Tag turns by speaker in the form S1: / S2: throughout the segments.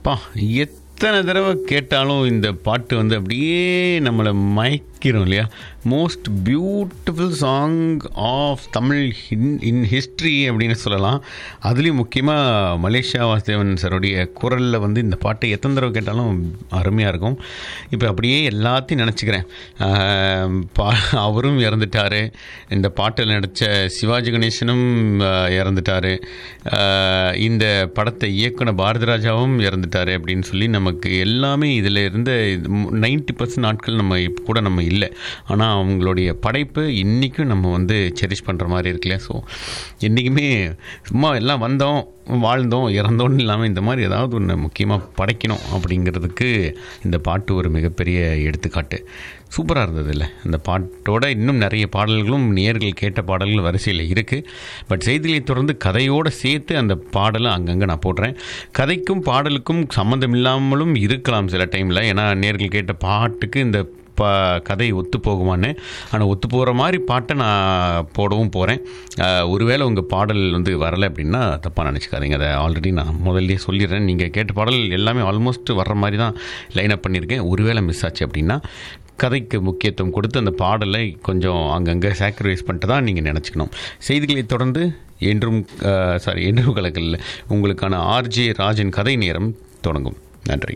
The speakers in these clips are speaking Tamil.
S1: பா எத்தனை தடவை கேட்டாலும் இந்த பாட்டு வந்து அப்படியே நம்மளை மயக்கிறோம் இல்லையா most beautiful song of Tamil in in history அப்படின்னு சொல்லலாம் அதுலேயும் முக்கியமாக மலேசியா வாசுதேவன் சாருடைய குரலில் வந்து இந்த பாட்டை எத்தனை தடவை கேட்டாலும் அருமையாக இருக்கும் இப்போ அப்படியே எல்லாத்தையும் நினச்சிக்கிறேன் ஆஹ் பா அவரும் இறந்துட்டார் இந்த பாட்டில் நடித்த சிவாஜி கணேசனும் ஆஹ் இறந்துட்டார் ஆஹ் இந்த படத்தை இயக்குன பாரதி ராஜாவும் இறந்துட்டார் அப்படின்னு சொல்லி நமக்கு எல்லாமே இதில் இருந்த நைன்டி பர்சன்ட் நாட்கள் நம்ம இப்போ கூட நம்ம இல்லை ஆனால் அவங்களுடைய படைப்பு இன்றைக்கும் நம்ம வந்து செரிஷ் பண்ணுற மாதிரி இருக்குல்ல ஸோ என்றைக்குமே சும்மா எல்லாம் வந்தோம் வாழ்ந்தோம் இறந்தோன்னு இல்லாமல் இந்த மாதிரி ஏதாவது ஒன்று முக்கியமாக படைக்கணும் அப்படிங்கிறதுக்கு இந்த பாட்டு ஒரு மிகப்பெரிய எடுத்துக்காட்டு சூப்பராக இருந்தது இல்லை அந்த பாட்டோட இன்னும் நிறைய பாடல்களும் நேர்கள் கேட்ட பாடல்கள் வரிசையில் இருக்குது பட் செய்திகளை தொடர்ந்து கதையோடு சேர்த்து அந்த பாடலை அங்கங்கே நான் போடுறேன் கதைக்கும் பாடலுக்கும் சம்மந்தம் இல்லாமலும் இருக்கலாம் சில டைமில் ஏன்னா நேர்கள் கேட்ட பாட்டுக்கு இந்த ப கதை ஒத்து போகுமான்னு ஆனால் ஒத்து போகிற மாதிரி பாட்டை நான் போடவும் போகிறேன் ஒருவேளை உங்கள் பாடல் வந்து வரலை அப்படின்னா தப்பாக நினச்சிக்காதீங்க அதை ஆல்ரெடி நான் முதல்லயே சொல்லிடுறேன் நீங்கள் கேட்ட பாடல் எல்லாமே ஆல்மோஸ்ட் வர்ற மாதிரி தான் லைன் அப் பண்ணியிருக்கேன் ஒருவேளை மிஸ் ஆச்சு அப்படின்னா கதைக்கு முக்கியத்துவம் கொடுத்து அந்த பாடலை கொஞ்சம் அங்கங்கே சாக்ரிஃபைஸ் பண்ணிட்டு தான் நீங்கள் நினச்சிக்கணும் செய்திகளை தொடர்ந்து என்றும் சாரி என்றும் கலக்கல்ல உங்களுக்கான ஆர்ஜே ராஜன் கதை நேரம் தொடங்கும் நன்றி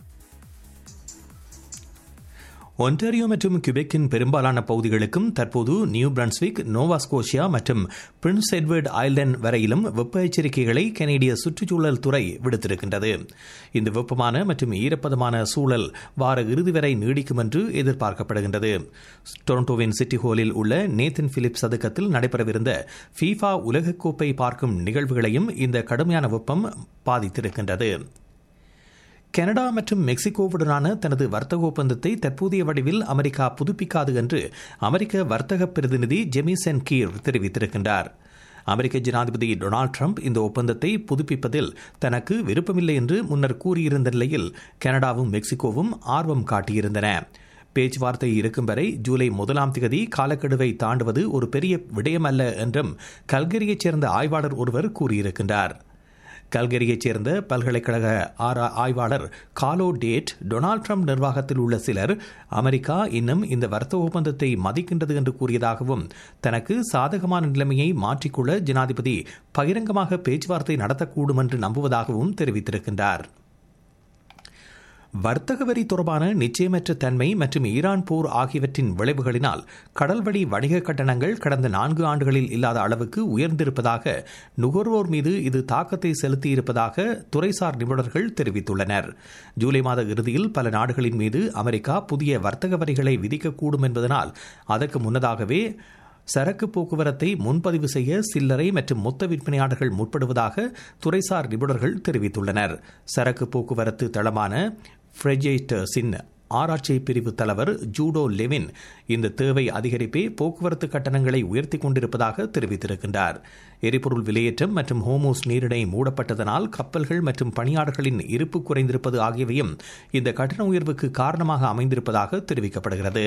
S2: ஒன்டாரியோ மற்றும் கியூபெக்கின் பெரும்பாலான பகுதிகளுக்கும் தற்போது நியூ பிரன்ஸ்விக் நோவாஸ்கோஷியா மற்றும் பிரின்ஸ் எட்வர்ட் ஐலண்ட் வரையிலும் வெப்ப எச்சரிக்கைகளை கனேடிய சுற்றுச்சூழல் துறை விடுத்திருக்கின்றது இந்த வெப்பமான மற்றும் ஈரப்பதமான சூழல் வார இறுதி வரை நீடிக்கும் என்று எதிர்பார்க்கப்படுகின்றது டொரண்டோவின் சிட்டி ஹோலில் உள்ள நேத்தன் பிலிப் சதுக்கத்தில் நடைபெறவிருந்த ஃபீஃபா உலகக்கோப்பை பார்க்கும் நிகழ்வுகளையும் இந்த கடுமையான வெப்பம் பாதித்திருக்கின்றது கனடா மற்றும் மெக்சிகோவுடனான தனது வர்த்தக ஒப்பந்தத்தை தற்போதைய வடிவில் அமெரிக்கா புதுப்பிக்காது என்று அமெரிக்க வர்த்தக பிரதிநிதி ஜெமிசன் கீர் தெரிவித்திருக்கின்றார் அமெரிக்க ஜனாதிபதி டொனால்டு ட்ரம்ப் இந்த ஒப்பந்தத்தை புதுப்பிப்பதில் தனக்கு விருப்பமில்லை என்று முன்னர் கூறியிருந்த நிலையில் கனடாவும் மெக்சிகோவும் ஆர்வம் காட்டியிருந்தன பேச்சுவார்த்தை இருக்கும் வரை ஜூலை முதலாம் தேதி காலக்கெடுவை தாண்டுவது ஒரு பெரிய விடயமல்ல என்றும் கல்கரியைச் சேர்ந்த ஆய்வாளர் ஒருவர் கூறியிருக்கின்றார் கல்கரியைச் சேர்ந்த பல்கலைக்கழக ஆய்வாளர் காலோ டேட் டொனால்டு ட்ரம்ப் நிர்வாகத்தில் உள்ள சிலர் அமெரிக்கா இன்னும் இந்த வர்த்தக ஒப்பந்தத்தை மதிக்கின்றது என்று கூறியதாகவும் தனக்கு சாதகமான நிலைமையை மாற்றிக்கொள்ள ஜனாதிபதி பகிரங்கமாக பேச்சுவார்த்தை நடத்தக்கூடும் என்று நம்புவதாகவும் தெரிவித்திருக்கின்றார் வர்த்தக வரி தொடர்பான நிச்சயமற்ற தன்மை மற்றும் ஈரான் போர் ஆகியவற்றின் விளைவுகளினால் கடல்வழி வணிக கட்டணங்கள் கடந்த நான்கு ஆண்டுகளில் இல்லாத அளவுக்கு உயர்ந்திருப்பதாக நுகர்வோர் மீது இது தாக்கத்தை செலுத்தியிருப்பதாக துறைசார் நிபுணர்கள் தெரிவித்துள்ளனர் ஜூலை மாத இறுதியில் பல நாடுகளின் மீது அமெரிக்கா புதிய வர்த்தக வரிகளை விதிக்கக்கூடும் என்பதனால் அதற்கு முன்னதாகவே சரக்கு போக்குவரத்தை முன்பதிவு செய்ய சில்லறை மற்றும் மொத்த விற்பனையாளர்கள் முற்படுவதாக துறைசார் நிபுணர்கள் தெரிவித்துள்ளனர் சரக்கு போக்குவரத்து தளமான ஃப்ரெஜேட்டர்ஸின் ஆராய்ச்சி பிரிவு தலைவர் ஜூடோ லெவின் இந்த தேவை அதிகரிப்பே போக்குவரத்து கட்டணங்களை உயர்த்தி கொண்டிருப்பதாக தெரிவித்திருக்கின்றார் எரிபொருள் விலையேற்றம் மற்றும் ஹோமோஸ் நீரிணை மூடப்பட்டதனால் கப்பல்கள் மற்றும் பணியாளர்களின் இருப்பு குறைந்திருப்பது ஆகியவையும் இந்த கட்டண உயர்வுக்கு காரணமாக அமைந்திருப்பதாக தெரிவிக்கப்படுகிறது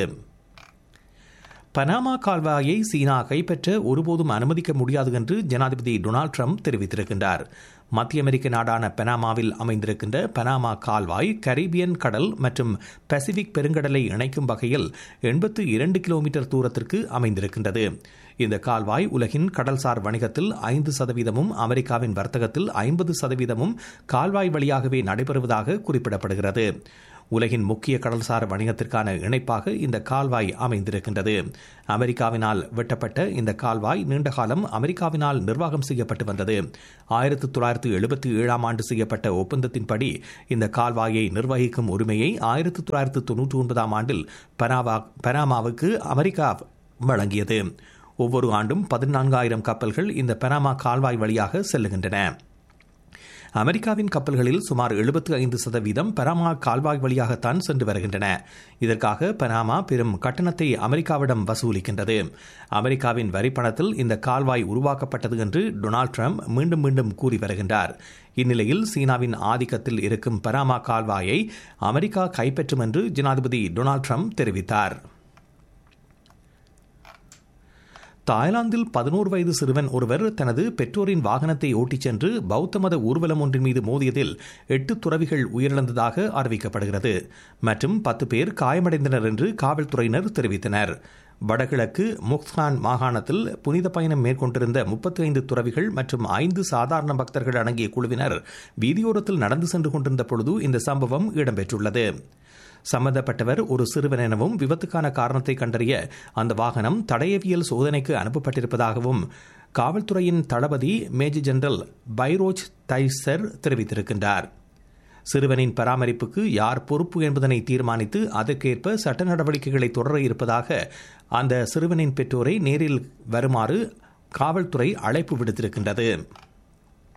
S2: பனாமா கால்வாயை சீனா கைப்பற்ற ஒருபோதும் அனுமதிக்க முடியாது என்று ஜனாதிபதி டொனால்டு ட்ரம்ப் தெரிவித்திருக்கின்றார் மத்திய அமெரிக்க நாடான பனாமாவில் அமைந்திருக்கின்ற பனாமா கால்வாய் கரீபியன் கடல் மற்றும் பசிபிக் பெருங்கடலை இணைக்கும் வகையில் எண்பத்து இரண்டு கிலோமீட்டர் தூரத்திற்கு அமைந்திருக்கின்றது இந்த கால்வாய் உலகின் கடல்சார் வணிகத்தில் ஐந்து சதவீதமும் அமெரிக்காவின் வர்த்தகத்தில் ஐம்பது சதவீதமும் கால்வாய் வழியாகவே நடைபெறுவதாக குறிப்பிடப்படுகிறது உலகின் முக்கிய கடல்சார் வணிகத்திற்கான இணைப்பாக இந்த கால்வாய் அமைந்திருக்கின்றது அமெரிக்காவினால் வெட்டப்பட்ட இந்த கால்வாய் நீண்டகாலம் அமெரிக்காவினால் நிர்வாகம் செய்யப்பட்டு வந்தது ஆயிரத்தி தொள்ளாயிரத்தி எழுபத்தி ஏழாம் ஆண்டு செய்யப்பட்ட ஒப்பந்தத்தின்படி இந்த கால்வாயை நிர்வகிக்கும் உரிமையை ஆயிரத்தி தொள்ளாயிரத்தி தொன்னூற்றி ஒன்பதாம் ஆண்டில் பனாமா பனாமாவுக்கு அமெரிக்கா வழங்கியது ஒவ்வொரு ஆண்டும் பதினான்காயிரம் கப்பல்கள் இந்த பனாமா கால்வாய் வழியாக செல்லுகின்றன அமெரிக்காவின் கப்பல்களில் சுமார் எழுபத்து ஐந்து சதவீதம் பனாமா கால்வாய் வழியாகத்தான் சென்று வருகின்றன இதற்காக பனாமா பெரும் கட்டணத்தை அமெரிக்காவிடம் வசூலிக்கின்றது அமெரிக்காவின் வரிப்பணத்தில் இந்த கால்வாய் உருவாக்கப்பட்டது என்று டொனால்டு ட்ரம்ப் மீண்டும் மீண்டும் கூறி வருகின்றார் இந்நிலையில் சீனாவின் ஆதிக்கத்தில் இருக்கும் பனாமா கால்வாயை அமெரிக்கா கைப்பற்றும் என்று ஜனாதிபதி டொனால்டு ட்ரம்ப் தெரிவித்தார் தாய்லாந்தில் பதினோரு வயது சிறுவன் ஒருவர் தனது பெற்றோரின் வாகனத்தை ஓட்டிச் சென்று பௌத்த மத ஊர்வலம் ஒன்றின் மீது மோதியதில் எட்டு துறவிகள் உயிரிழந்ததாக அறிவிக்கப்படுகிறது மற்றும் பத்து பேர் காயமடைந்தனர் என்று காவல்துறையினர் தெரிவித்தனர் வடகிழக்கு முக்தான் மாகாணத்தில் புனித பயணம் மேற்கொண்டிருந்த முப்பத்தி ஐந்து துறவிகள் மற்றும் ஐந்து சாதாரண பக்தர்கள் அடங்கிய குழுவினர் வீதியோரத்தில் நடந்து சென்று கொண்டிருந்த பொழுது இந்த சம்பவம் இடம்பெற்றுள்ளது சம்பந்தப்பட்டவர் ஒரு சிறுவன் எனவும் விபத்துக்கான காரணத்தை கண்டறிய அந்த வாகனம் தடயவியல் சோதனைக்கு அனுப்பப்பட்டிருப்பதாகவும் காவல்துறையின் தளபதி மேஜர் ஜெனரல் பைரோஜ் தைசர் தெரிவித்திருக்கின்றார் சிறுவனின் பராமரிப்புக்கு யார் பொறுப்பு என்பதனை தீர்மானித்து அதற்கேற்ப சட்ட நடவடிக்கைகளை தொடர இருப்பதாக அந்த சிறுவனின் பெற்றோரை நேரில் வருமாறு காவல்துறை அழைப்பு விடுத்திருக்கின்றது